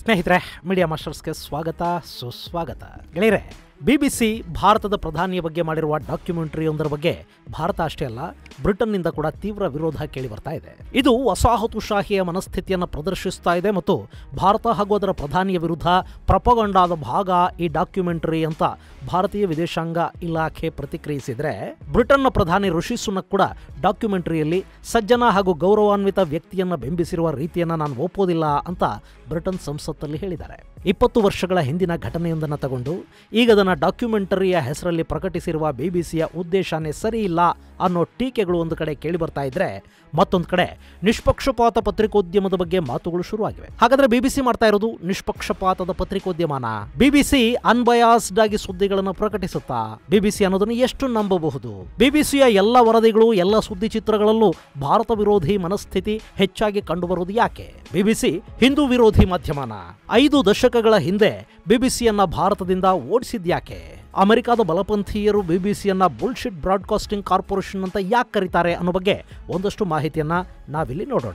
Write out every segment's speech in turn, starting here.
ಸ್ನೇಹಿತರೆ ಮೀಡಿಯಾ ಮಾಸ್ಟರ್ಸ್ಗೆ ಸ್ವಾಗತ ಸುಸ್ವಾಗತ ಗೆಳೆಯರೆ ಬಿಬಿಸಿ ಭಾರತದ ಪ್ರಧಾನಿಯ ಬಗ್ಗೆ ಮಾಡಿರುವ ಡಾಕ್ಯುಮೆಂಟರಿಯೊಂದರ ಬಗ್ಗೆ ಭಾರತ ಅಷ್ಟೇ ಅಲ್ಲ ಬ್ರಿಟನ್ನಿಂದ ಕೂಡ ತೀವ್ರ ವಿರೋಧ ಕೇಳಿ ಬರ್ತಾ ಇದೆ ಇದು ವಸಾಹತುಶಾಹಿಯ ಮನಸ್ಥಿತಿಯನ್ನು ಪ್ರದರ್ಶಿಸ್ತಾ ಇದೆ ಮತ್ತು ಭಾರತ ಹಾಗೂ ಅದರ ಪ್ರಧಾನಿಯ ವಿರುದ್ಧ ಪ್ರಪಗೊಂಡಾದ ಭಾಗ ಈ ಡಾಕ್ಯುಮೆಂಟರಿ ಅಂತ ಭಾರತೀಯ ವಿದೇಶಾಂಗ ಇಲಾಖೆ ಪ್ರತಿಕ್ರಿಯಿಸಿದ್ರೆ ಬ್ರಿಟನ್ನ ಪ್ರಧಾನಿ ಋಷಿ ಸುನಕ್ ಕೂಡ ಡಾಕ್ಯುಮೆಂಟರಿಯಲ್ಲಿ ಸಜ್ಜನ ಹಾಗೂ ಗೌರವಾನ್ವಿತ ವ್ಯಕ್ತಿಯನ್ನ ಬಿಂಬಿಸಿರುವ ರೀತಿಯನ್ನ ನಾನು ಒಪ್ಪೋದಿಲ್ಲ ಅಂತ ಬ್ರಿಟನ್ ಸಂಸತ್ತಲ್ಲಿ ಹೇಳಿದ್ದಾರೆ ಇಪ್ಪತ್ತು ವರ್ಷಗಳ ಹಿಂದಿನ ಘಟನೆಯೊಂದನ್ನು ತಗೊಂಡು ಈಗ ಅದನ್ನು ಡಾಕ್ಯುಮೆಂಟರಿಯ ಹೆಸರಲ್ಲಿ ಪ್ರಕಟಿಸಿರುವ ಬಿಬಿಸಿಯ ಉದ್ದೇಶನೇ ಸರಿ ಇಲ್ಲ ಅನ್ನೋ ಟೀಕೆಗಳು ಒಂದು ಕಡೆ ಕೇಳಿ ಬರ್ತಾ ಇದ್ರೆ ಮತ್ತೊಂದು ಕಡೆ ನಿಷ್ಪಕ್ಷಪಾತ ಪತ್ರಿಕೋದ್ಯಮದ ಬಗ್ಗೆ ಮಾತುಗಳು ಶುರುವಾಗಿವೆ ಹಾಗಾದ್ರೆ ಬಿಬಿಸಿ ಮಾಡ್ತಾ ಇರೋದು ನಿಷ್ಪಕ್ಷಪಾತದ ಪತ್ರಿಕೋದ್ಯಮನ ಬಿಬಿಸಿ ಅನ್ಬಯಾಸ್ಡ್ ಆಗಿ ಸುದ್ದಿಗಳನ್ನು ಪ್ರಕಟಿಸುತ್ತಾ ಬಿಬಿಸಿ ಅನ್ನೋದನ್ನು ಎಷ್ಟು ನಂಬಬಹುದು ಬಿಬಿಸಿಯ ಎಲ್ಲ ವರದಿಗಳು ಎಲ್ಲ ಸುದ್ದಿ ಚಿತ್ರಗಳಲ್ಲೂ ಭಾರತ ವಿರೋಧಿ ಮನಸ್ಥಿತಿ ಹೆಚ್ಚಾಗಿ ಕಂಡುಬರುವುದು ಯಾಕೆ ಬಿಬಿಸಿ ಹಿಂದೂ ವಿರೋಧಿ ಮಾಧ್ಯಮನ ಐದು ದಶಕಗಳ ಹಿಂದೆ ಬಿಬಿಸಿಯನ್ನ ಭಾರತದಿಂದ ಓಡಿಸಿದ್ಯಾಕೆ ಅಮೆರಿಕದ ಬಲಪಂಥೀಯರು ಬಿಬಿಸಿಯನ್ನ ಬುಲ್ಶಿಟ್ ಬ್ರಾಡ್ಕಾಸ್ಟಿಂಗ್ ಕಾರ್ಪೊರೇಷನ್ ಅಂತ ಯಾಕೆ ಕರೀತಾರೆ ಅನ್ನೋ ಬಗ್ಗೆ ಒಂದಷ್ಟು ಮಾಹಿತಿಯನ್ನ ನಾವಿಲ್ಲಿ ನೋಡೋಣ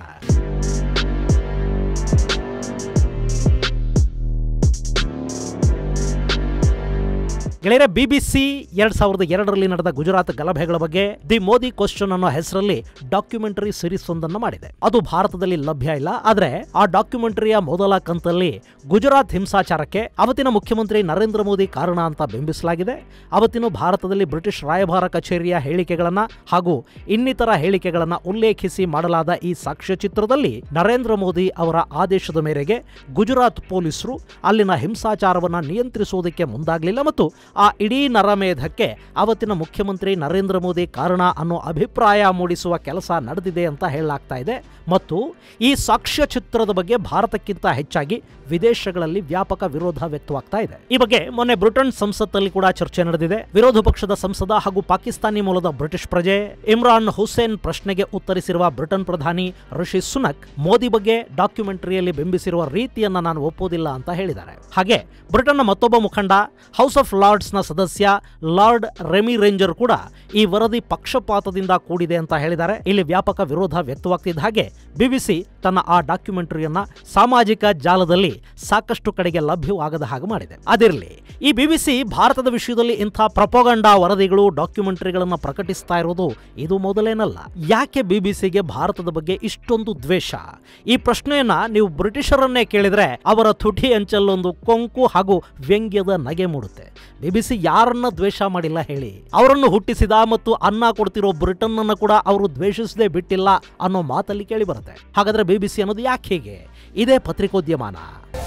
ಗೆಳೆಯರೆ ಬಿಬಿಸಿ ಎರಡ್ ಸಾವಿರದ ಎರಡರಲ್ಲಿ ನಡೆದ ಗುಜರಾತ್ ಗಲಭೆಗಳ ಬಗ್ಗೆ ದಿ ಮೋದಿ ಕ್ವಶನ್ ಅನ್ನೋ ಹೆಸರಲ್ಲಿ ಡಾಕ್ಯುಮೆಂಟರಿ ಸಿರೀಸ್ ಒಂದನ್ನು ಮಾಡಿದೆ ಅದು ಭಾರತದಲ್ಲಿ ಲಭ್ಯ ಇಲ್ಲ ಆದ್ರೆ ಆ ಡಾಕ್ಯುಮೆಂಟರಿಯ ಮೊದಲ ಕಂತಲ್ಲಿ ಗುಜರಾತ್ ಹಿಂಸಾಚಾರಕ್ಕೆ ಅವತ್ತಿನ ಮುಖ್ಯಮಂತ್ರಿ ನರೇಂದ್ರ ಮೋದಿ ಕಾರಣ ಅಂತ ಬಿಂಬಿಸಲಾಗಿದೆ ಅವತ್ತಿನ ಭಾರತದಲ್ಲಿ ಬ್ರಿಟಿಷ್ ರಾಯಭಾರ ಕಚೇರಿಯ ಹೇಳಿಕೆಗಳನ್ನ ಹಾಗೂ ಇನ್ನಿತರ ಹೇಳಿಕೆಗಳನ್ನ ಉಲ್ಲೇಖಿಸಿ ಮಾಡಲಾದ ಈ ಸಾಕ್ಷ್ಯಚಿತ್ರದಲ್ಲಿ ನರೇಂದ್ರ ಮೋದಿ ಅವರ ಆದೇಶದ ಮೇರೆಗೆ ಗುಜರಾತ್ ಪೊಲೀಸರು ಅಲ್ಲಿನ ಹಿಂಸಾಚಾರವನ್ನ ನಿಯಂತ್ರಿಸುವುದಕ್ಕೆ ಮುಂದಾಗಲಿಲ್ಲ ಮತ್ತು ಆ ಇಡೀ ನರಮೇಧಕ್ಕೆ ಅವತ್ತಿನ ಮುಖ್ಯಮಂತ್ರಿ ನರೇಂದ್ರ ಮೋದಿ ಕಾರಣ ಅನ್ನೋ ಅಭಿಪ್ರಾಯ ಮೂಡಿಸುವ ಕೆಲಸ ನಡೆದಿದೆ ಅಂತ ಹೇಳಲಾಗ್ತಾ ಇದೆ ಮತ್ತು ಈ ಸಾಕ್ಷ್ಯ ಚಿತ್ರದ ಬಗ್ಗೆ ಭಾರತಕ್ಕಿಂತ ಹೆಚ್ಚಾಗಿ ವಿದೇಶಗಳಲ್ಲಿ ವ್ಯಾಪಕ ವಿರೋಧ ವ್ಯಕ್ತವಾಗ್ತಾ ಇದೆ ಈ ಬಗ್ಗೆ ಮೊನ್ನೆ ಬ್ರಿಟನ್ ಸಂಸತ್ತಲ್ಲಿ ಕೂಡ ಚರ್ಚೆ ನಡೆದಿದೆ ವಿರೋಧ ಪಕ್ಷದ ಸಂಸದ ಹಾಗೂ ಪಾಕಿಸ್ತಾನಿ ಮೂಲದ ಬ್ರಿಟಿಷ್ ಪ್ರಜೆ ಇಮ್ರಾನ್ ಹುಸೇನ್ ಪ್ರಶ್ನೆಗೆ ಉತ್ತರಿಸಿರುವ ಬ್ರಿಟನ್ ಪ್ರಧಾನಿ ಋಷಿ ಸುನಕ್ ಮೋದಿ ಬಗ್ಗೆ ಡಾಕ್ಯುಮೆಂಟರಿಯಲ್ಲಿ ಬಿಂಬಿಸಿರುವ ರೀತಿಯನ್ನ ನಾನು ಒಪ್ಪೋದಿಲ್ಲ ಅಂತ ಹೇಳಿದ್ದಾರೆ ಹಾಗೆ ಬ್ರಿಟನ್ನ ಮತ್ತೊಬ್ಬ ಮುಖಂಡ ಹೌಸ್ ಆಫ್ ಲಾರ್ಡ್ಸ್ನ ಸದಸ್ಯ ಲಾರ್ಡ್ ರೆಮಿ ರೇಂಜರ್ ಕೂಡ ಈ ವರದಿ ಪಕ್ಷಪಾತದಿಂದ ಕೂಡಿದೆ ಅಂತ ಹೇಳಿದ್ದಾರೆ ಇಲ್ಲಿ ವ್ಯಾಪಕ ವಿರೋಧ ವ್ಯಕ್ತವಾಗ್ತಿದ್ದ ಹಾಗೆ ಬಿಬಿಸಿ ತನ್ನ ಆ ಡಾಕ್ಯುಮೆಂಟರಿಯನ್ನ ಸಾಮಾಜಿಕ ಜಾಲದಲ್ಲಿ ಸಾಕಷ್ಟು ಕಡೆಗೆ ಲಭ್ಯವಾಗದ ಹಾಗೆ ಮಾಡಿದೆ ಅದಿರಲಿ ಈ ಬಿಬಿಸಿ ಭಾರತದ ವಿಷಯದಲ್ಲಿ ಇಂಥ ಪ್ರಪೋಗಂಡ ವರದಿಗಳು ಡಾಕ್ಯುಮೆಂಟರಿಗಳನ್ನು ಪ್ರಕಟಿಸ್ತಾ ಇರೋದು ಇದು ಮೊದಲೇನಲ್ಲ ಯಾಕೆ ಬಿಬಿಸಿಗೆ ಭಾರತದ ಬಗ್ಗೆ ಇಷ್ಟೊಂದು ದ್ವೇಷ ಈ ಪ್ರಶ್ನೆಯನ್ನ ನೀವು ಬ್ರಿಟಿಷರನ್ನೇ ಕೇಳಿದ್ರೆ ಅವರ ತುಟಿ ಅಂಚಲ್ಲೊಂದು ಕೊಂಕು ಹಾಗೂ ವ್ಯಂಗ್ಯದ ನಗೆ ಮೂಡುತ್ತೆ ಬಿಬಿಸಿ ಯಾರನ್ನ ದ್ವೇಷ ಮಾಡಿಲ್ಲ ಹೇಳಿ ಅವರನ್ನು ಹುಟ್ಟಿಸಿದ ಮತ್ತು ಅನ್ನ ಕೊಡ್ತಿರೋ ಬ್ರಿಟನ್ ಅನ್ನು ಕೂಡ ಅವರು ದ್ವೇಷಿಸದೆ ಬಿಟ್ಟಿಲ್ಲ ಅನ್ನೋ ಮಾತಲ್ಲಿ ಕೇಳಿ ಬರುತ್ತೆ ಹಾಗಾದ್ರೆ ಬಿಬಿಸಿ ಅನ್ನೋದು ಯಾಕೆ ಹೀಗೆ ಇದೇ ಪತ್ರಿಕೋದ್ಯಮಾನ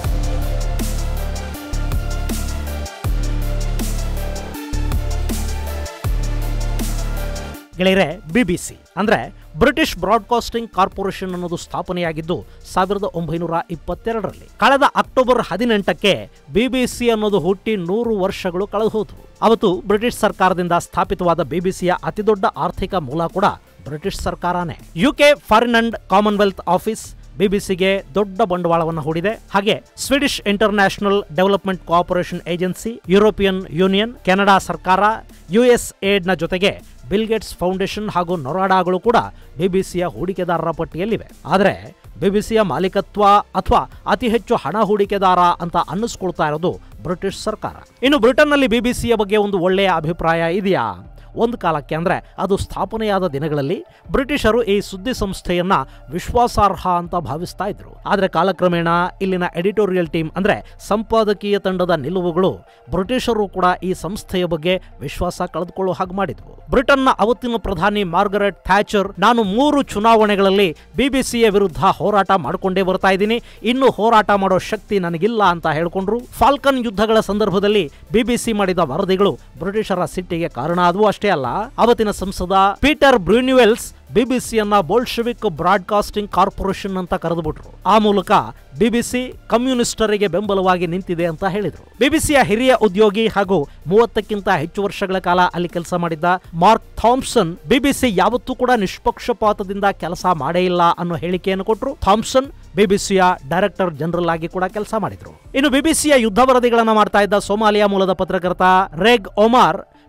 ಗೆಳೆಯರೆ ಬಿಬಿಸಿ ಅಂದ್ರೆ ಬ್ರಿಟಿಷ್ ಬ್ರಾಡ್ಕಾಸ್ಟಿಂಗ್ ಕಾರ್ಪೊರೇಷನ್ ಅನ್ನೋದು ಸ್ಥಾಪನೆಯಾಗಿದ್ದು ಸಾವಿರದ ಒಂಬೈನೂರ ಇಪ್ಪತ್ತೆರಡರಲ್ಲಿ ಕಳೆದ ಅಕ್ಟೋಬರ್ ಹದಿನೆಂಟಕ್ಕೆ ಬಿಬಿಸಿ ಅನ್ನೋದು ಹುಟ್ಟಿ ನೂರು ವರ್ಷಗಳು ಕಳೆದು ಹೋದವು ಅವತ್ತು ಬ್ರಿಟಿಷ್ ಸರ್ಕಾರದಿಂದ ಸ್ಥಾಪಿತವಾದ ಬಿಬಿಸಿಯ ಅತಿದೊಡ್ಡ ಆರ್ಥಿಕ ಮೂಲ ಕೂಡ ಬ್ರಿಟಿಷ್ ಸರ್ಕಾರನೇ UK Foreign and Commonwealth Office ಬಿಬಿಸಿಗೆ ದೊಡ್ಡ ಬಂಡವಾಳವನ್ನು ಹೂಡಿದೆ ಹಾಗೆ Swedish International Development Cooperation Agency European Union Canada ಸರ್ಕಾರ ಯುಎಸ್ ಏಡ್ನ ಜೊತೆಗೆ ಬಿಲ್ಗೇಟ್ಸ್ ಫೌಂಡೇಶನ್ ಹಾಗೂ ನೊರಾಡಾಗಳು ಕೂಡ ಬಿಬಿಸಿಯ ಹೂಡಿಕೆದಾರರ ಪಟ್ಟಿಯಲ್ಲಿವೆ ಆದರೆ ಬಿಬಿಸಿಯ ಮಾಲೀಕತ್ವ ಅಥವಾ ಅತಿ ಹೆಚ್ಚು ಹಣ ಹೂಡಿಕೆದಾರ ಅಂತ ಅನ್ನಿಸ್ಕೊಳ್ತಾ ಇರೋದು ಬ್ರಿಟಿಷ್ ಸರ್ಕಾರ ಇನ್ನು ಬ್ರಿಟನ್ನಲ್ಲಿ ಬಿಬಿಸಿಯ ಬಗ್ಗೆ ಒಂದು ಒಳ್ಳೆಯ ಅಭಿಪ್ರಾಯ ಇದೆಯಾ ಒಂದು ಕಾಲಕ್ಕೆ ಅಂದರೆ ಅದು ಸ್ಥಾಪನೆಯಾದ ದಿನಗಳಲ್ಲಿ ಬ್ರಿಟಿಷರು ಈ ಸುದ್ದಿ ಸಂಸ್ಥೆಯನ್ನ ವಿಶ್ವಾಸಾರ್ಹ ಅಂತ ಭಾವಿಸ್ತಾ ಇದ್ರು ಆದರೆ ಕಾಲಕ್ರಮೇಣ ಇಲ್ಲಿನ ಎಡಿಟೋರಿಯಲ್ ಟೀಮ್ ಅಂದ್ರೆ ಸಂಪಾದಕೀಯ ತಂಡದ ನಿಲುವುಗಳು ಬ್ರಿಟಿಷರು ಕೂಡ ಈ ಸಂಸ್ಥೆಯ ಬಗ್ಗೆ ವಿಶ್ವಾಸ ಕಳೆದುಕೊಳ್ಳೋ ಹಾಗೆ ಮಾಡಿದ್ವು ಬ್ರಿಟನ್ನ ಅವತ್ತಿನ ಪ್ರಧಾನಿ ಮಾರ್ಗರೆಟ್ ಥ್ಯಾಚರ್ ನಾನು ಮೂರು ಚುನಾವಣೆಗಳಲ್ಲಿ ಬಿಬಿಸಿಯ ವಿರುದ್ಧ ಹೋರಾಟ ಮಾಡಿಕೊಂಡೇ ಬರ್ತಾ ಇದ್ದೀನಿ ಇನ್ನು ಹೋರಾಟ ಮಾಡೋ ಶಕ್ತಿ ನನಗಿಲ್ಲ ಅಂತ ಹೇಳ್ಕೊಂಡ್ರು ಫಾಲ್ಕನ್ ಯುದ್ಧಗಳ ಸಂದರ್ಭದಲ್ಲಿ ಬಿಬಿಸಿ ಮಾಡಿದ ವರದಿಗಳು ಬ್ರಿಟಿಷರ ಸಿಟ್ಟಿಗೆ ಕಾರಣ ಆದವು ಅಷ್ಟೇ ಅಲ್ಲ ಅವತ್ತಿನ ಸಂಸದ ಪೀಟರ್ ಬ್ರೂನ್ಯುವೆಲ್ಸ್ ಬಿಬಿಸಿಯನ್ನ ಬೋಲ್ಶೆವಿಕ್ ಬ್ರಾಡ್ಕಾಸ್ಟಿಂಗ್ ಕಾರ್ಪೊರೇಷನ್ ಅಂತ ಕರೆದುಬಿಟ್ರು ಆ ಮೂಲಕ ಬಿಬಿಸಿ ಕಮ್ಯುನಿಸ್ಟರಿಗೆ ಬೆಂಬಲವಾಗಿ ನಿಂತಿದೆ ಅಂತ ಹೇಳಿದ್ರು ಬಿಬಿಸಿಯ ಹಿರಿಯ ಉದ್ಯೋಗಿ ಹಾಗೂ ಮೂವತ್ತಕ್ಕಿಂತ ಹೆಚ್ಚು ವರ್ಷಗಳ ಕಾಲ ಅಲ್ಲಿ ಕೆಲಸ ಮಾಡಿದ್ದ ಮಾರ್ಕ್ ಥಾಮ್ಸನ್ ಬಿಬಿಸಿ ಯಾವತ್ತೂ ಕೂಡ ನಿಷ್ಪಕ್ಷಪಾತದಿಂದ ಕೆಲಸ ಮಾಡೇ ಇಲ್ಲ ಅನ್ನೋ ಹೇಳಿಕೆಯನ್ನು ಕೊಟ್ಟರು ಥಾಮ್ಸನ್ ಬಿಬಿಸಿಯ ಡೈರೆಕ್ಟರ್ ಜನರಲ್ ಆಗಿ ಕೂಡ ಕೆಲಸ ಮಾಡಿದ್ರು ಇನ್ನು ಬಿಬಿಸಿಯ ಯುದ್ಧ ವರದಿಗಳನ್ನು ಮಾಡ್ತಾ ಇದ್ದ ಸೋಮಾಲಿಯಾ ಮೂಲದ ಪತ್ರಕರ್ತ ರೆಗ್ ಒಮಾರ್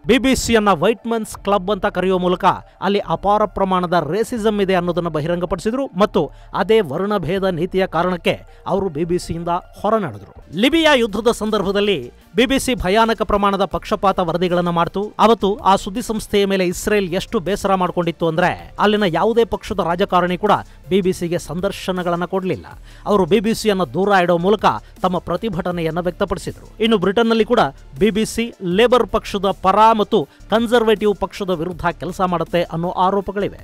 ಬಿಬಿಸಿಯನ್ನ ವೈಟ್ ಮನ್ಸ್ ಕ್ಲಬ್ ಅಂತ ಕರೆಯುವ ಮೂಲಕ ಅಲ್ಲಿ ಅಪಾರ ಪ್ರಮಾಣದ ರೇಸಿಸಂ ಇದೆ ಅನ್ನೋದನ್ನು ಬಹಿರಂಗಪಡಿಸಿದ್ರು ಮತ್ತು ಅದೇ ವರ್ಣಭೇದ ನೀತಿಯ ಕಾರಣಕ್ಕೆ ಅವರು ಬಿಬಿಸಿಯಿಂದ ಹೊರ ನಡೆದರು ಲಿಬಿಯಾ ಯುದ್ಧದ ಸಂದರ್ಭದಲ್ಲಿ ಬಿಬಿಸಿ ಭಯಾನಕ ಪ್ರಮಾಣದ ಪಕ್ಷಪಾತ ವರದಿಗಳನ್ನು ಮಾಡ್ತು ಅವತ್ತು ಆ ಸುದ್ದಿ ಸಂಸ್ಥೆಯ ಮೇಲೆ ಇಸ್ರೇಲ್ ಎಷ್ಟು ಬೇಸರ ಮಾಡಿಕೊಂಡಿತ್ತು ಅಂದ್ರೆ ಅಲ್ಲಿನ ಯಾವುದೇ ಪಕ್ಷದ ರಾಜಕಾರಣಿ ಕೂಡ ಬಿಬಿಸಿಗೆ ಸಂದರ್ಶನಗಳನ್ನು ಕೊಡಲಿಲ್ಲ ಅವರು ಬಿಬಿಸಿಯನ್ನು ದೂರ ಇಡುವ ಮೂಲಕ ತಮ್ಮ ಪ್ರತಿಭಟನೆಯನ್ನು ವ್ಯಕ್ತಪಡಿಸಿದರು ಇನ್ನು ಬ್ರಿಟನ್ನಲ್ಲಿ ಕೂಡ ಬಿಬಿಸಿ ಲೇಬರ್ ಪಕ್ಷದ ಪರ ಮತ್ತು ಕನ್ಸರ್ವೇಟಿವ್ ಪಕ್ಷದ ವಿರುದ್ಧ ಕೆಲಸ ಮಾಡುತ್ತೆ ಅನ್ನೋ ಆರೋಪಗಳಿವೆ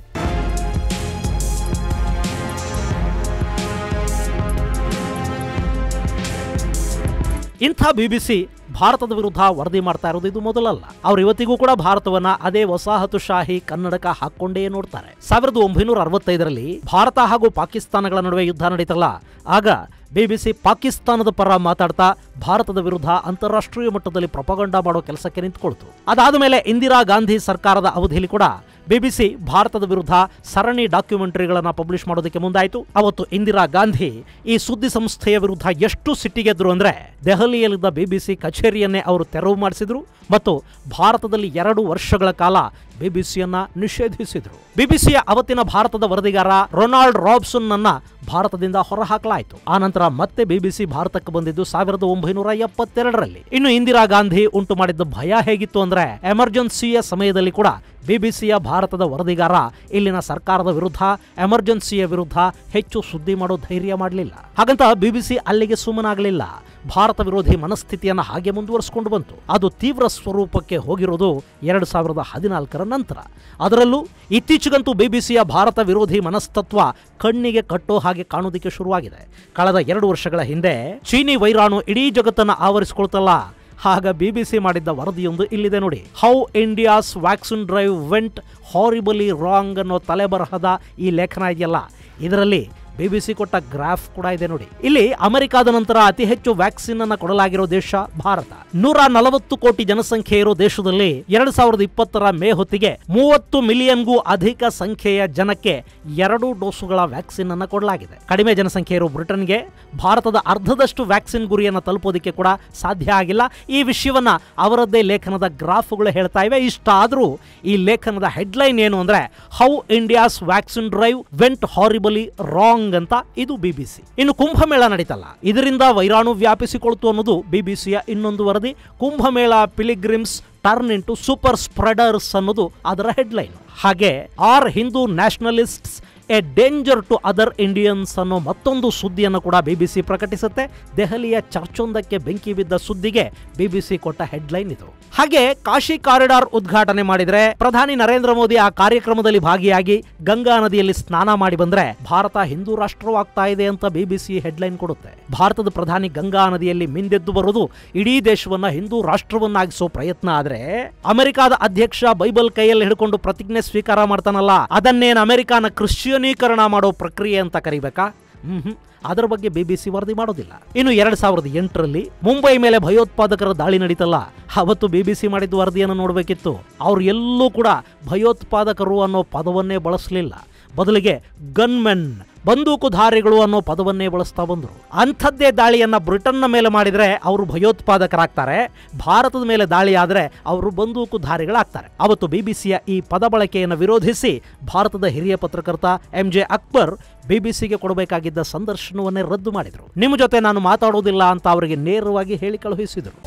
ಇಂಥ ಬಿಬಿಸಿ ಭಾರತದ ವಿರುದ್ಧ ವರದಿ ಮಾಡ್ತಾ ಇರೋದು ಇದು ಮೊದಲಲ್ಲ ಅವ್ರು ಇವತ್ತಿಗೂ ಕೂಡ ಭಾರತವನ್ನ ಅದೇ ವಸಾಹತುಶಾಹಿ ಕನ್ನಡಕ ಹಾಕೊಂಡೇ ನೋಡ್ತಾರೆ ಸಾವಿರದ ಒಂಬೈನೂರ ಅರವತ್ತೈದರಲ್ಲಿ ಭಾರತ ಹಾಗೂ ಪಾಕಿಸ್ತಾನಗಳ ನಡುವೆ ಯುದ್ಧ ನಡೀತಲ್ಲ ಆಗ ಬಿಬಿಸಿ ಪಾಕಿಸ್ತಾನದ ಪರ ಮಾತಾಡ್ತಾ ಭಾರತದ ವಿರುದ್ಧ ಅಂತಾರಾಷ್ಟ್ರೀಯ ಮಟ್ಟದಲ್ಲಿ ಪ್ರಪಗಂಡ ಮಾಡೋ ಕೆಲಸಕ್ಕೆ ನಿಂತ್ಕೊಳ್ತು ಅದಾದ ಮೇಲೆ ಇಂದಿರಾ ಗಾಂಧಿ ಸರ್ಕಾರದ ಅವಧಿಯಲ್ಲಿ ಕೂಡ ಬಿಬಿಸಿ ಭಾರತದ ವಿರುದ್ಧ ಸರಣಿ ಡಾಕ್ಯುಮೆಂಟರಿಗಳನ್ನು ಪಬ್ಲಿಷ್ ಮಾಡೋದಕ್ಕೆ ಮುಂದಾಯಿತು ಅವತ್ತು ಇಂದಿರಾ ಗಾಂಧಿ ಈ ಸುದ್ದಿ ಸಂಸ್ಥೆಯ ವಿರುದ್ಧ ಎಷ್ಟು ಸಿಟ್ಟಿಗೆದ್ರು ಅಂದ್ರೆ ದೆಹಲಿಯಲ್ಲಿದ್ದ ಬಿಬಿಸಿ ಕಚೇರಿಯನ್ನೇ ಅವರು ತೆರವು ಮಾಡಿಸಿದ್ರು ಮತ್ತು ಭಾರತದಲ್ಲಿ ಎರಡು ವರ್ಷಗಳ ಕಾಲ ಬಿಬಿಸಿಯನ್ನ ನಿಷೇಧಿಸಿದ್ರು ಬಿಬಿಸಿಯ ಅವತ್ತಿನ ಭಾರತದ ವರದಿಗಾರ ರೊನಾಲ್ಡ್ ರಾಬ್ಸನ್ ನನ್ನ ಭಾರತದಿಂದ ಹೊರಹಾಕಲಾಯಿತು ಆನಂತರ ಮತ್ತೆ ಬಿಬಿಸಿ ಭಾರತಕ್ಕೆ ಬಂದಿದ್ದು ಸಾವಿರದ ಒಂಬೈನೂರ ಎಪ್ಪತ್ತೆರಡರಲ್ಲಿ ಇನ್ನು ಇಂದಿರಾ ಗಾಂಧಿ ಉಂಟು ಮಾಡಿದ್ದ ಭಯ ಹೇಗಿತ್ತು ಅಂದ್ರೆ ಎಮರ್ಜೆನ್ಸಿಯ ಸಮಯದಲ್ಲಿ ಕೂಡ ಬಿಬಿಸಿಯ ಭಾರತದ ವರದಿಗಾರ ಇಲ್ಲಿನ ಸರ್ಕಾರದ ವಿರುದ್ಧ ಎಮರ್ಜೆನ್ಸಿಯ ವಿರುದ್ಧ ಹೆಚ್ಚು ಸುದ್ದಿ ಮಾಡೋ ಧೈರ್ಯ ಮಾಡಲಿಲ್ಲ ಹಾಗಂತ ಬಿಬಿಸಿ ಅಲ್ಲಿಗೆ ಸುಮ್ಮನಾಗಲಿಲ್ಲ ಭಾರತ ವಿರೋಧಿ ಮನಸ್ಥಿತಿಯನ್ನು ಹಾಗೆ ಮುಂದುವರಿಸಿಕೊಂಡು ಬಂತು ಅದು ತೀವ್ರ ಸ್ವರೂಪಕ್ಕೆ ಹೋಗಿರೋದು ಎರಡು ಸಾವಿರದ ಹದಿನಾಲ್ಕರ ನಂತರ ಅದರಲ್ಲೂ ಇತ್ತೀಚೆಗಂತೂ ಬಿಬಿಸಿಯ ಭಾರತ ವಿರೋಧಿ ಮನಸ್ತತ್ವ ಕಣ್ಣಿಗೆ ಕಟ್ಟೋ ಹಾಗೆ ಕಾಣೋದಕ್ಕೆ ಶುರುವಾಗಿದೆ ಕಳೆದ ಎರಡು ವರ್ಷಗಳ ಹಿಂದೆ ಚೀನಿ ವೈರಾಣು ಇಡೀ ಜಗತ್ತನ್ನು ಆವರಿಸಿಕೊಳ್ತಲ್ಲ ಆಗ ಬಿಬಿಸಿ ಮಾಡಿದ್ದ ವರದಿಯೊಂದು ಇಲ್ಲಿದೆ ನೋಡಿ how India's vaccine drive went horribly wrong ಅನ್ನೋ ತಲೆಬರಹದ ಈ ಲೇಖನ ಇದೆಯಲ್ಲ ಇದರಲ್ಲಿ ಬಿಬಿಸಿ ಕೊಟ್ಟ ಗ್ರಾಫ್ ಕೂಡ ಇದೆ ನೋಡಿ ಇಲ್ಲಿ ಅಮೆರಿಕಾದ ನಂತರ ಅತಿ ಹೆಚ್ಚು ವ್ಯಾಕ್ಸಿನ್ ಅನ್ನ ಕೊಡಲಾಗಿರೋ ದೇಶ ಭಾರತ ನೂರ ನಲವತ್ತು ಕೋಟಿ ಜನಸಂಖ್ಯೆ ಇರೋ ದೇಶದಲ್ಲಿ ಎರಡ್ ಸಾವಿರದ ಇಪ್ಪತ್ತರ ಮೇ ಹೊತ್ತಿಗೆ ಮೂವತ್ತು ಮಿಲಿಯನ್ಗೂ ಅಧಿಕ ಸಂಖ್ಯೆಯ ಜನಕ್ಕೆ ಎರಡು ಡೋಸುಗಳ ವ್ಯಾಕ್ಸಿನ್ ಅನ್ನ ಕೊಡಲಾಗಿದೆ ಕಡಿಮೆ ಜನಸಂಖ್ಯೆ ಇರೋ ಬ್ರಿಟನ್ಗೆ ಭಾರತದ ಅರ್ಧದಷ್ಟು ವ್ಯಾಕ್ಸಿನ್ ಗುರಿಯನ್ನು ತಲುಪೋದಕ್ಕೆ ಕೂಡ ಸಾಧ್ಯ ಆಗಿಲ್ಲ ಈ ವಿಷಯವನ್ನ ಅವರದ್ದೇ ಲೇಖನದ ಗ್ರಾಫ್ಗಳು ಹೇಳ್ತಾ ಇವೆ ಇಷ್ಟಾದರೂ ಈ ಲೇಖನದ ಹೆಡ್ಲೈನ್ ಏನು ಅಂದ್ರೆ how India's vaccine drive went horribly wrong ಅಂತ ಇದು ಬಿಬಿಸಿ ಇನ್ನು ಕುಂಭಮೇಳ ನಡೀತಲ್ಲ ಇದರಿಂದ ವೈರಾಣು ವ್ಯಾಪಿಸಿಕೊಳ್ತು ಅನ್ನೋದು ಬಿಬಿಸಿಯ ಇನ್ನೊಂದು ವರದಿ Kumbh Mela ಪಿಲಿಗ್ರಿಮ್ಸ್ turn into super spreaders ಅನ್ನೋದು ಅದರ ಹೆಡ್ಲೈನ್ ಹಾಗೆ R Hindu ನ್ಯಾಷನಲಿಸ್ಟ್ಸ್ A danger to other Indians ಅನ್ನೋ ಮತ್ತೊಂದು ಸುದ್ದಿಯನ್ನು ಕೂಡ ಬಿಬಿಸಿ ಪ್ರಕಟಿಸುತ್ತೆ ದೆಹಲಿಯ ಚರ್ಚೊಂದಕ್ಕೆ ಬೆಂಕಿ ಬಿದ್ದ ಸುದ್ದಿಗೆ ಬಿಬಿಸಿ ಕೊಟ್ಟ ಹೆಡ್ಲೈನ್ ಇದು ಹಾಗೆ ಕಾಶಿ ಕಾರಿಡಾರ್ ಉದ್ಘಾಟನೆ ಮಾಡಿದ್ರೆ ಪ್ರಧಾನಿ ನರೇಂದ್ರ ಮೋದಿ ಆ ಕಾರ್ಯಕ್ರಮದಲ್ಲಿ ಭಾಗಿಯಾಗಿ ಗಂಗಾ ನದಿಯಲ್ಲಿ ಸ್ನಾನ ಮಾಡಿ ಬಂದ್ರೆ ಭಾರತ ಹಿಂದೂ ರಾಷ್ಟ್ರವಾಗ್ತಾ ಇದೆ ಅಂತ ಬಿಬಿಸಿ ಹೆಡ್ಲೈನ್ ಕೊಡುತ್ತೆ ಭಾರತದ ಪ್ರಧಾನಿ ಗಂಗಾ ನದಿಯಲ್ಲಿ ಮಿಂದೆದ್ದು ಬರುವುದು ಇಡೀ ದೇಶವನ್ನ ಹಿಂದೂ ರಾಷ್ಟ್ರವನ್ನಾಗಿಸೋ ಪ್ರಯತ್ನ ಆದ್ರೆ ಅಮೆರಿಕಾದ ಅಧ್ಯಕ್ಷ ಬೈಬಲ್ ಕೈಯಲ್ಲಿ ಹಿಡ್ಕೊಂಡು ಪ್ರತಿಜ್ಞೆ ಸ್ವೀಕಾರ ಮಾಡ್ತಾನಲ್ಲ ಅದನ್ನೇನು ಅಮೆರಿಕಾನ ಕ್ರಿಶ್ಚಿಯನೀಕರಣ ಮಾಡೋ ಪ್ರಕ್ರಿಯೆ ಅಂತ ಕರಿಬೇಕಾ ಹ್ಮ್ ಅದರ ಬಗ್ಗೆ ಬಿಬಿಸಿ ವರದಿ ಮಾಡೋದಿಲ್ಲ ಇನ್ನು ಎರಡ್ ಸಾವಿರದ ಎಂಟರಲ್ಲಿ ಮುಂಬೈ ಮೇಲೆ ಭಯೋತ್ಪಾದಕರ ದಾಳಿ ನಡೀತಲ್ಲ ಅವತ್ತು ಬಿಬಿಸಿ ಮಾಡಿದ ವರದಿಯನ್ನು ನೋಡಬೇಕಿತ್ತು ಅವ್ರು ಎಲ್ಲೂ ಕೂಡ ಭಯೋತ್ಪಾದಕರು ಅನ್ನೋ ಪದವನ್ನೇ ಬಳಸಲಿಲ್ಲ ಬದಲಿಗೆ ಗನ್ಮೆನ್ ಬಂದೂಕುಧಾರಿಗಳು ಅನ್ನೋ ಪದವನ್ನೇ ಬಳಸ್ತಾ ಬಂದರು ಅಂಥದ್ದೇ ದಾಳಿಯನ್ನ ಬ್ರಿಟನ್ನ ಮೇಲೆ ಮಾಡಿದ್ರೆ ಅವರು ಭಯೋತ್ಪಾದಕರಾಗ್ತಾರೆ ಭಾರತದ ಮೇಲೆ ದಾಳಿ ಆದರೆ ಅವರು ಬಂದೂಕುಧಾರಿಗಳಾಗ್ತಾರೆ ಅವತ್ತು ಬಿಬಿಸಿಯ ಈ ಪದ ಬಳಕೆಯನ್ನು ವಿರೋಧಿಸಿ ಭಾರತದ ಹಿರಿಯ ಪತ್ರಕರ್ತ ಎಂ ಜೆ ಅಕ್ಬರ್ ಬಿಬಿಸಿಗೆ ಕೊಡಬೇಕಾಗಿದ್ದ ಸಂದರ್ಶನವನ್ನೇ ರದ್ದು ಮಾಡಿದರು ನಿಮ್ಮ ಜೊತೆ ನಾನು ಮಾತಾಡೋದಿಲ್ಲ ಅಂತ ಅವರಿಗೆ ನೇರವಾಗಿ ಹೇಳಿ ಕಳುಹಿಸಿದರು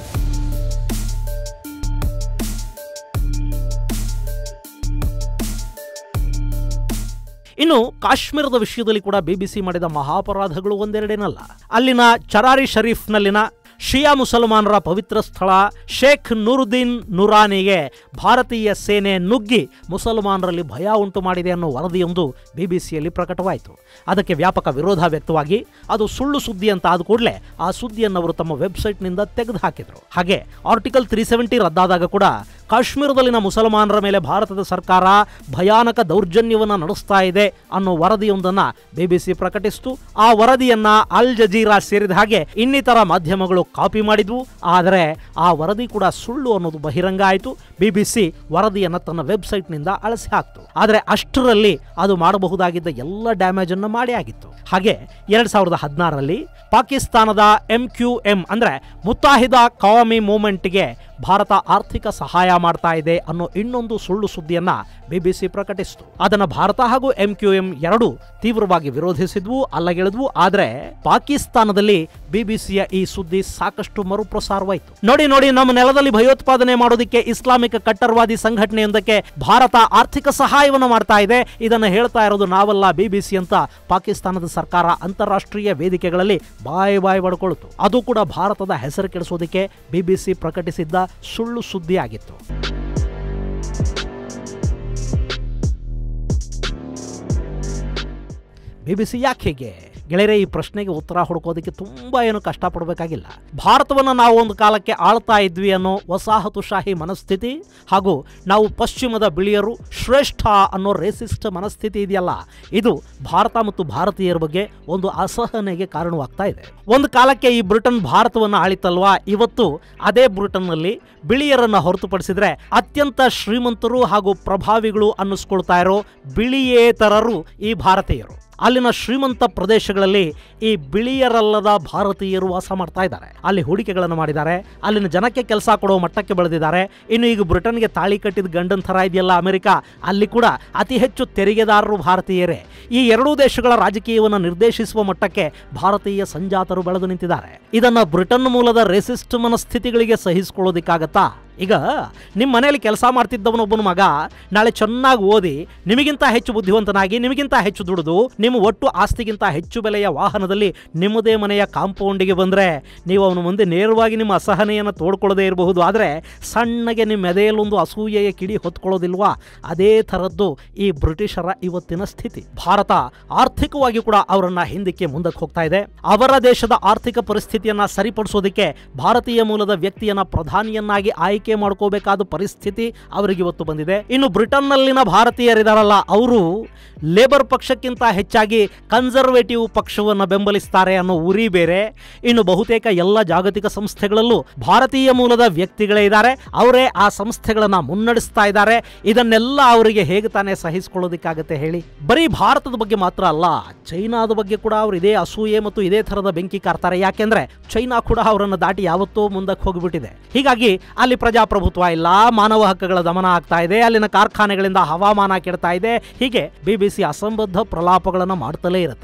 ಇನ್ನು ಕಾಶ್ಮೀರದ ವಿಷಯದಲ್ಲಿ ಕೂಡ ಬಿಬಿಸಿ ಮಾಡಿದ ಮಹಾಪರಾಧಗಳು ಒಂದೆರಡೇನಲ್ಲ ಅಲ್ಲಿನ ಚರಾರಿ ಶರೀಫ್ನಲ್ಲಿನ ಶಿಯಾ ಮುಸಲ್ಮಾನರ ಪವಿತ್ರ ಸ್ಥಳ ಶೇಖ್ ನೂರುದ್ದೀನ್ ನುರಾನಿಗೆ ಭಾರತೀಯ ಸೇನೆ ನುಗ್ಗಿ ಮುಸಲ್ಮಾನರಲ್ಲಿ ಭಯ ಉಂಟು ಮಾಡಿದೆ ಅನ್ನೋ ವರದಿಯೊಂದು ಬಿಬಿಸಿಯಲ್ಲಿ ಪ್ರಕಟವಾಯಿತು ಅದಕ್ಕೆ ವ್ಯಾಪಕ ವಿರೋಧ ವ್ಯಕ್ತವಾಗಿ ಅದು ಸುಳ್ಳು ಸುದ್ದಿ ಅಂತ ಆದ ಕೂಡಲೇ ಆ ಸುದ್ದಿಯನ್ನು ಅವರು ತಮ್ಮ ವೆಬ್ಸೈಟ್ನಿಂದ ತೆಗೆದು ಹಾಕಿದರು ಹಾಗೆ ಆರ್ಟಿಕಲ್ ತ್ರೀ ಸೆವೆಂಟಿ ರದ್ದಾದಾಗ ಕೂಡ ಕಾಶ್ಮೀರದಲ್ಲಿನ ಮುಸಲ್ಮಾನರ ಮೇಲೆ ಭಾರತದ ಸರ್ಕಾರ ಭಯಾನಕ ದೌರ್ಜನ್ಯವನ್ನು ನಡೆಸ್ತಾ ಇದೆ ಅನ್ನೋ ವರದಿಯೊಂದನ್ನು ಬಿಬಿಸಿ ಪ್ರಕಟಿಸಿತು ಆ ವರದಿಯನ್ನ ಅಲ್ ಜಜೀರಾ ಸೇರಿದ ಹಾಗೆ ಇನ್ನಿತರ ಮಾಧ್ಯಮಗಳು ಕಾಪಿ ಮಾಡಿದ್ವು ಆದರೆ ಆ ವರದಿ ಕೂಡ ಸುಳ್ಳು ಅನ್ನೋದು ಬಹಿರಂಗ ಆಯಿತು ಬಿಬಿಸಿ ವರದಿಯನ್ನು ತನ್ನ ವೆಬ್ಸೈಟ್ನಿಂದ ಅಳಸಿ ಹಾಕ್ತು ಆದರೆ ಅಷ್ಟರಲ್ಲಿ ಅದು ಮಾಡಬಹುದಾಗಿದ್ದ ಎಲ್ಲ ಡ್ಯಾಮೇಜ್ ಅನ್ನು ಮಾಡಿ ಆಗಿತ್ತು ಹಾಗೆ ಎರಡ್ ಸಾವಿರದ ಹದಿನಾರರಲ್ಲಿ ಪಾಕಿಸ್ತಾನದ ಎಂ ಕ್ಯೂ ಎಂ ಅಂದ್ರೆ ಮುತ್ತಾಹಿದ ಕವಾಮಿ ಮೂವ್ಮೆಂಟ್ಗೆ ಭಾರತ ಆರ್ಥಿಕ ಸಹಾಯ ಮಾಡ್ತಾ ಇದೆ ಅನ್ನೋ ಇನ್ನೊಂದು ಸುಳ್ಳು ಸುದ್ದಿಯನ್ನ ಬಿಬಿಸಿ ಪ್ರಕಟಿಸಿತು ಅದನ್ನ ಭಾರತ ಹಾಗೂ ಎಂ ಕ್ಯೂ ಎಂ ಎರಡು ತೀವ್ರವಾಗಿ ವಿರೋಧಿಸಿದ್ವು ಅಲ್ಲಗೆಳೆದ್ವು ಆದ್ರೆ ಪಾಕಿಸ್ತಾನದಲ್ಲಿ ಬಿಬಿಸಿಯ ಈ ಸುದ್ದಿ ಸಾಕಷ್ಟು ಮರುಪ್ರಸಾರವಾಯಿತು ನೋಡಿ ನೋಡಿ ನಮ್ಮ ನೆಲದಲ್ಲಿ ಭಯೋತ್ಪಾದನೆ ಮಾಡೋದಕ್ಕೆ ಇಸ್ಲಾಮಿಕ್ ಕಟ್ಟರ್ವಾದಿ ಸಂಘಟನೆಯೊಂದಕ್ಕೆ ಭಾರತ ಆರ್ಥಿಕ ಸಹಾಯವನ್ನು ಮಾಡ್ತಾ ಇದೆ ಇದನ್ನು ಹೇಳ್ತಾ ಇರೋದು ನಾವಲ್ಲ ಬಿಬಿಸಿ ಅಂತ ಪಾಕಿಸ್ತಾನದ ಸರ್ಕಾರ ಅಂತಾರಾಷ್ಟ್ರೀಯ ವೇದಿಕೆಗಳಲ್ಲಿ ಬಾಯಿ ಬಾಯಿ ಬಡ್ಕೊಳ್ತು ಅದು ಕೂಡ ಭಾರತದ ಹೆಸರು ಕೆಡಿಸೋದಕ್ಕೆ ಬಿಬಿಸಿ ಪ್ರಕಟಿಸಿದ್ದ ಸುಳ್ಳು ಸುದ್ದಿ ಆಗಿತ್ತು ಬಿಬಿಸಿ ಯಾಕೆ ಹೀಗೆ ಗೆಳೆಯರೆ ಈ ಪ್ರಶ್ನೆಗೆ ಉತ್ತರ ಹುಡುಕೋದಕ್ಕೆ ತುಂಬಾ ಏನು ಕಷ್ಟಪಡಬೇಕಾಗಿಲ್ಲ ಭಾರತವನ್ನು ನಾವು ಒಂದು ಕಾಲಕ್ಕೆ ಆಳ್ತಾ ಇದ್ವಿ ಅನ್ನೋ ವಸಾಹತುಶಾಹಿ ಮನಸ್ಥಿತಿ ಹಾಗೂ ನಾವು ಪಶ್ಚಿಮದ ಬಿಳಿಯರು ಶ್ರೇಷ್ಠ ಅನ್ನೋ ರೇಸಿಸ್ಟ್ ಮನಸ್ಥಿತಿ ಇದೆಯಲ್ಲ ಇದು ಭಾರತ ಮತ್ತು ಭಾರತೀಯರ ಬಗ್ಗೆ ಒಂದು ಅಸಹನೆಗೆ ಕಾರಣವಾಗ್ತಾ ಇದೆ ಒಂದು ಕಾಲಕ್ಕೆ ಈ ಬ್ರಿಟನ್ ಭಾರತವನ್ನು ಆಳಿತಲ್ವಾ ಇವತ್ತು ಅದೇ ಬ್ರಿಟನ್ನಲ್ಲಿ ಬಿಳಿಯರನ್ನು ಹೊರತುಪಡಿಸಿದ್ರೆ ಅತ್ಯಂತ ಶ್ರೀಮಂತರು ಹಾಗೂ ಪ್ರಭಾವಿಗಳು ಅನ್ನಿಸ್ಕೊಳ್ತಾ ಇರೋ ಬಿಳಿಯೇತರರು ಈ ಭಾರತೀಯರು ಅಲ್ಲಿನ ಶ್ರೀಮಂತ ಪ್ರದೇಶಗಳಲ್ಲಿ ಈ ಬಿಳಿಯರಲ್ಲದ ಭಾರತೀಯರು ವಾಸ ಮಾಡ್ತಾ ಇದ್ದಾರೆ ಅಲ್ಲಿ ಹೂಡಿಕೆಗಳನ್ನು ಮಾಡಿದ್ದಾರೆ ಅಲ್ಲಿನ ಜನಕ್ಕೆ ಕೆಲಸ ಕೊಡೋ ಮಟ್ಟಕ್ಕೆ ಬೆಳೆದಿದ್ದಾರೆ ಇನ್ನು ಈಗ ಬ್ರಿಟನ್ಗೆ ತಾಳಿ ಕಟ್ಟಿದ ಗಂಡನ್ ಥರ ಇದೆಯಲ್ಲ ಅಮೆರಿಕ ಅಲ್ಲಿ ಕೂಡ ಅತಿ ಹೆಚ್ಚು ತೆರಿಗೆದಾರರು ಭಾರತೀಯರೇ ಈ ಎರಡೂ ದೇಶಗಳ ರಾಜಕೀಯವನ್ನು ನಿರ್ದೇಶಿಸುವ ಮಟ್ಟಕ್ಕೆ ಭಾರತೀಯ ಸಂಜಾತರು ಬೆಳೆದು ನಿಂತಿದ್ದಾರೆ ಇದನ್ನ ಬ್ರಿಟನ್ ಮೂಲದ ರೆಸಿಸ್ಟ್ ಮನಸ್ಥಿತಿಗಳಿಗೆ ಸಹಿಸಿಕೊಳ್ಳೋದಿಕ್ಕಾಗತ್ತಾ ಈಗ ನಿಮ್ಮ ಮನೆಯಲ್ಲಿ ಕೆಲಸ ಮಾಡ್ತಿದ್ದವನೊಬ್ಬನ ಮಗ ನಾಳೆ ಚೆನ್ನಾಗಿ ಓದಿ ನಿಮಗಿಂತ ಹೆಚ್ಚು ಬುದ್ಧಿವಂತನಾಗಿ ನಿಮಗಿಂತ ಹೆಚ್ಚು ದುಡಿದು ನಿಮ್ಮ ಒಟ್ಟು ಆಸ್ತಿಗಿಂತ ಹೆಚ್ಚು ಬೆಲೆಯ ವಾಹನದಲ್ಲಿ ನಿಮ್ಮದೇ ಮನೆಯ ಕಾಂಪೌಂಡಿಗೆ ಬಂದರೆ ನೀವು ಅವನ ಮುಂದೆ ನೇರವಾಗಿ ನಿಮ್ಮ ಅಸಹನೆಯನ್ನು ತೋಡ್ಕೊಳ್ಳದೇ ಇರಬಹುದು ಆದರೆ ಸಣ್ಣಗೆ ನಿಮ್ಮ ಎದೆಯಲ್ಲೊಂದು ಅಸೂಯೆಯ ಕಿಡಿ ಹೊತ್ಕೊಳ್ಳೋದಿಲ್ವಾ ಅದೇ ಥರದ್ದು ಈ ಬ್ರಿಟಿಷರ ಇವತ್ತಿನ ಸ್ಥಿತಿ ಭಾರತ ಆರ್ಥಿಕವಾಗಿ ಕೂಡ ಅವರನ್ನ ಹಿಂದಕ್ಕೆ ಮುಂದಕ್ಕೆ ಹೋಗ್ತಾ ಇದೆ ಅವರ ದೇಶದ ಆರ್ಥಿಕ ಪರಿಸ್ಥಿತಿಯನ್ನ ಸರಿಪಡಿಸೋದಕ್ಕೆ ಭಾರತೀಯ ಮೂಲದ ವ್ಯಕ್ತಿಯನ್ನ ಪ್ರಧಾನಿಯನ್ನಾಗಿ ಆಯ್ಕೆ ಮಾಡ್ಕೋಬೇಕಾದ ಪರಿಸ್ಥಿತಿ ಅವರಿಗೆ ಇವತ್ತು ಬಂದಿದೆ ಇನ್ನು ಬ್ರಿಟನ್ನಲ್ಲಿನ ಭಾರತೀಯರಿದಾರಲ್ಲ ಅವರು ಲೇಬರ್ ಪಕ್ಷಕ್ಕಿಂತ ಹೆಚ್ಚಾಗಿ ಕನ್ಸರ್ವೇಟಿವ್ ಪಕ್ಷವನ್ನು ಬೆಂಬಲಿಸ್ತಾರೆ ಅನ್ನೋ ಉರಿ ಬೇರೆ ಇನ್ನು ಬಹುತೇಕ ಎಲ್ಲ ಜಾಗತಿಕ ಸಂಸ್ಥೆಗಳಲ್ಲೂ ಭಾರತೀಯ ಮೂಲದ ವ್ಯಕ್ತಿಗಳೇ ಇದ್ದಾರೆ ಅವರೇ ಆ ಸಂಸ್ಥೆಗಳನ್ನ ಮುನ್ನಡೆಸ್ತಾ ಇದ್ದಾರೆ ಇದನ್ನೆಲ್ಲ ಅವರಿಗೆ ಹೇಗೆ ತಾನೇ ಸಹಿಸಿಕೊಳ್ಳೋದಕ್ಕಾಗತ್ತೆ ಹೇಳಿ ಬರೀ ಭಾರತದ ಬಗ್ಗೆ ಮಾತ್ರ ಅಲ್ಲ ಚೈನಾದ ಬಗ್ಗೆ ಕೂಡ ಅವರು ಇದೇ ಅಸೂಯೆ ಮತ್ತು ಇದೇ ಥರದ ಬೆಂಕಿ ಕಾರ್ತಾರೆ ಯಾಕೆಂದ್ರೆ ಚೈನಾ ಕೂಡ ಅವರನ್ನು ದಾಟಿ ಯಾವತ್ತೋ ಮುಂದಕ್ಕೆ ಹೋಗಿಬಿಟ್ಟಿದೆ ಹೀಗಾಗಿ ಅಲ್ಲಿ ಪ್ರಜಾಪ್ರಭುತ್ವ ಇಲ್ಲ ಮಾನವ ಹಕ್ಕುಗಳ ದಮನ ಆಗ್ತಾ ಇದೆ ಅಲ್ಲಿನ ಕಾರ್ಖಾನೆಗಳಿಂದ ಹವಾಮಾನ ಕೆಡ್ತಾ ಇದೆ ಹೀಗೆ ಬಿಬಿಸಿ ಅಸಂಬದ್ಧ ಪ್ರಲಾಪಗಳನ್ನು ಮಾಡ್ತಲೇ ಇರುತ್ತೆ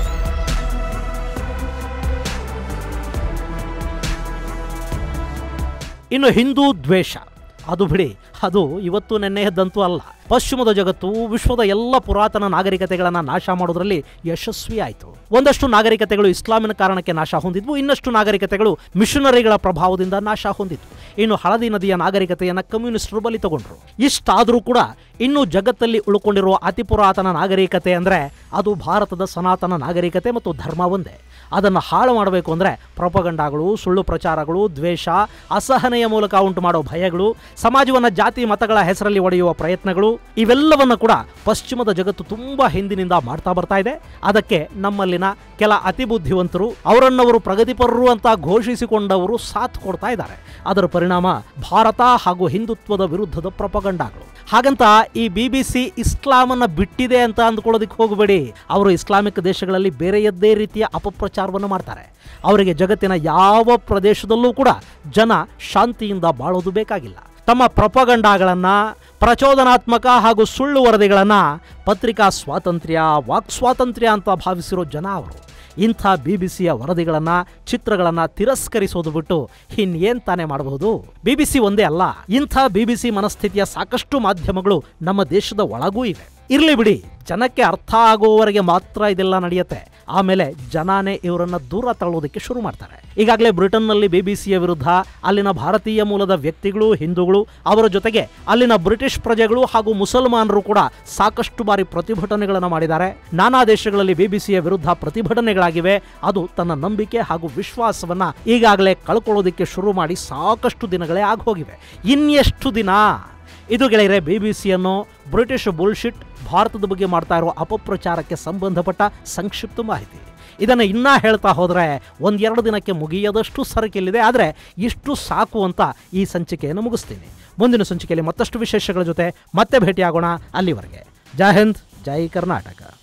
ಇನ್ನು ಹಿಂದೂ ದ್ವೇಷ ಅದು ಬಿಡಿ ಅದು ಇವತ್ತು ನೆನ್ನೆಯದ್ದಂತೂ ಅಲ್ಲ ಪಶ್ಚಿಮದ ಜಗತ್ತು ವಿಶ್ವದ ಎಲ್ಲ ಪುರಾತನ ನಾಗರಿಕತೆಗಳನ್ನು ನಾಶ ಮಾಡೋದ್ರಲ್ಲಿ ಯಶಸ್ವಿ ಆಯಿತು ಒಂದಷ್ಟು ನಾಗರಿಕತೆಗಳು ಇಸ್ಲಾಮಿನ ಕಾರಣಕ್ಕೆ ನಾಶ ಹೊಂದಿದ್ವು ಇನ್ನಷ್ಟು ನಾಗರಿಕತೆಗಳು ಮಿಷನರಿಗಳ ಪ್ರಭಾವದಿಂದ ನಾಶ ಹೊಂದಿದ್ವು ಇನ್ನು ಹಳದಿ ನದಿಯ ನಾಗರಿಕತೆಯನ್ನು ಕಮ್ಯುನಿಸ್ಟರು ಬಲಿ ತಗೊಂಡ್ರು ಇಷ್ಟಾದರೂ ಕೂಡ ಇನ್ನು ಜಗತ್ತಲ್ಲಿ ಉಳ್ಕೊಂಡಿರುವ ಅತಿ ಪುರಾತನ ನಾಗರಿಕತೆ ಅಂದರೆ ಅದು ಭಾರತದ ಸನಾತನ ನಾಗರಿಕತೆ ಮತ್ತು ಧರ್ಮ ಒಂದೇ ಅದನ್ನು ಹಾಳು ಮಾಡಬೇಕು ಅಂದರೆ ಪ್ರೊಪಗಂಡಗಳು ಸುಳ್ಳು ಪ್ರಚಾರಗಳು ದ್ವೇಷ ಅಸಹನೆಯ ಮೂಲಕ ಉಂಟು ಮಾಡೋ ಭಯಗಳು ಸಮಾಜವನ್ನು ಜಾತಿ ಮತಗಳ ಹೆಸರಲ್ಲಿ ಒಡೆಯುವ ಪ್ರಯತ್ನಗಳು ಇವೆಲ್ಲವನ್ನು ಕೂಡ ಪಶ್ಚಿಮದ ಜಗತ್ತು ತುಂಬಾ ಹಿಂದಿನಿಂದ ಮಾಡ್ತಾ ಬರ್ತಾ ಇದೆ ಅದಕ್ಕೆ ನಮ್ಮಲ್ಲಿನ ಕೆಲ ಅತಿ ಬುದ್ಧಿವಂತರು ಅವರನ್ನವರು ಪ್ರಗತಿಪರರು ಅಂತ ಘೋಷಿಸಿಕೊಂಡವರು ಸಾಥ್ ಕೊಡ್ತಾ ಇದ್ದಾರೆ ಅದರ ಪರಿಣಾಮ ಭಾರತ ಹಾಗೂ ಹಿಂದುತ್ವದ ವಿರುದ್ಧದ ಪ್ರೊಪಗಂಡಗಳು ಹಾಗಂತ ಈ ಬಿ ಬಿ ಸಿ ಇಸ್ಲಾಮನ್ನ ಬಿಟ್ಟಿದೆ ಅಂತ ಅಂದ್ಕೊಳ್ಳೋದಕ್ಕೆ ಹೋಗಬೇಡಿ ಅವರು ಇಸ್ಲಾಮಿಕ್ ದೇಶಗಳಲ್ಲಿ ಬೇರೆಯದ್ದೇ ರೀತಿಯ ಅಪಪ್ರಚಾರವನ್ನು ಮಾಡ್ತಾರೆ ಅವರಿಗೆ ಜಗತ್ತಿನ ಯಾವ ಪ್ರದೇಶದಲ್ಲೂ ಕೂಡ ಜನ ಶಾಂತಿಯಿಂದ ಬಾಳೋದು ಬೇಕಾಗಿಲ್ಲ ತಮ್ಮ ಪ್ರೊಪಗಂಡಾಗಳನ್ನ ಪ್ರಚೋದನಾತ್ಮಕ ಹಾಗೂ ಸುಳ್ಳು ವರದಿಗಳನ್ನ ಪತ್ರಿಕಾ ಸ್ವಾತಂತ್ರ್ಯ ವಾಕ್ ಸ್ವಾತಂತ್ರ್ಯ ಅಂತ ಭಾವಿಸಿರೋ ಜನ ಅವರು ಇಂಥ ಬಿ ಬಿ ಸಿಯ ವರದಿಗಳನ್ನು ಚಿತ್ರಗಳನ್ನು ತಿರಸ್ಕರಿಸೋದು ಬಿಟ್ಟು ಇನ್ನೇನ್ ತಾನೇ ಮಾಡಬಹುದು ಬಿ ಬಿ ಸಿ ಒಂದೇ ಅಲ್ಲ ಇಂಥ ಬಿ ಬಿ ಸಿ ಮನಸ್ಥಿತಿಯ ಸಾಕಷ್ಟು ಮಾಧ್ಯಮಗಳು ನಮ್ಮ ದೇಶದ ಒಳಗೂ ಇವೆ ಇರಲಿ ಬಿಡಿ ಜನಕ್ಕೆ ಅರ್ಥ ಆಗುವವರೆಗೆ ಮಾತ್ರ ಇದೆಲ್ಲ ನಡೆಯುತ್ತೆ ಆಮೇಲೆ ಜನಾನೇ ಇವರನ್ನ ದೂರ ತಳ್ಳೋದಕ್ಕೆ ಶುರು ಮಾಡ್ತಾರೆ ಈಗಾಗಲೇ ಬ್ರಿಟನ್ನಲ್ಲಿ ಬಿ ಬಿ ಸಿಯ ವಿರುದ್ಧ ಅಲ್ಲಿನ ಭಾರತೀಯ ಮೂಲದ ವ್ಯಕ್ತಿಗಳು ಹಿಂದೂಗಳು ಅವರ ಜೊತೆಗೆ ಅಲ್ಲಿನ ಬ್ರಿಟಿಷ್ ಪ್ರಜೆಗಳು ಹಾಗೂ ಮುಸಲ್ಮಾನರು ಕೂಡ ಸಾಕಷ್ಟು ಬಾರಿ ಪ್ರತಿಭಟನೆಗಳನ್ನು ಮಾಡಿದ್ದಾರೆ ನಾನಾ ದೇಶಗಳಲ್ಲಿ ಬಿಬಿಸಿಯ ವಿರುದ್ಧ ಪ್ರತಿಭಟನೆಗಳಾಗಿವೆ ಅದು ತನ್ನ ನಂಬಿಕೆ ಹಾಗೂ ವಿಶ್ವಾಸವನ್ನ ಈಗಾಗಲೇ ಕಳ್ಕೊಳ್ಳೋದಕ್ಕೆ ಶುರು ಮಾಡಿ ಸಾಕಷ್ಟು ದಿನಗಳೇ ಆಗೋಗಿವೆ ಇನ್ನೆಷ್ಟು ದಿನ ಇದು ಗೆಳೆಯರೆ ಬಿ ಬಿ ಸಿಯನ್ನು ಬ್ರಿಟಿಷ್ ಬುಲ್ಶಿಟ್ ಭಾರತದ ಬಗ್ಗೆ ಮಾಡ್ತಾ ಇರುವ ಅಪಪ್ರಚಾರಕ್ಕೆ ಸಂಬಂಧಪಟ್ಟ ಸಂಕ್ಷಿಪ್ತ ಮಾಹಿತಿ ಇದನ್ನು ಇನ್ನೂ ಹೇಳ್ತಾ ಹೋದರೆ ಒಂದೆರಡು ದಿನಕ್ಕೆ ಮುಗಿಯದಷ್ಟು ಸರಕಿಲ್ಲಿದೆ ಆದರೆ ಇಷ್ಟು ಸಾಕು ಅಂತ ಈ ಸಂಚಿಕೆಯನ್ನು ಮುಗಿಸ್ತೀನಿ ಮುಂದಿನ ಸಂಚಿಕೆಯಲ್ಲಿ ಮತ್ತಷ್ಟು ವಿಶೇಷಗಳ ಜೊತೆ ಮತ್ತೆ ಭೇಟಿಯಾಗೋಣ ಅಲ್ಲಿವರೆಗೆ ಜೈ ಹಿಂದ್ ಜೈ ಕರ್ನಾಟಕ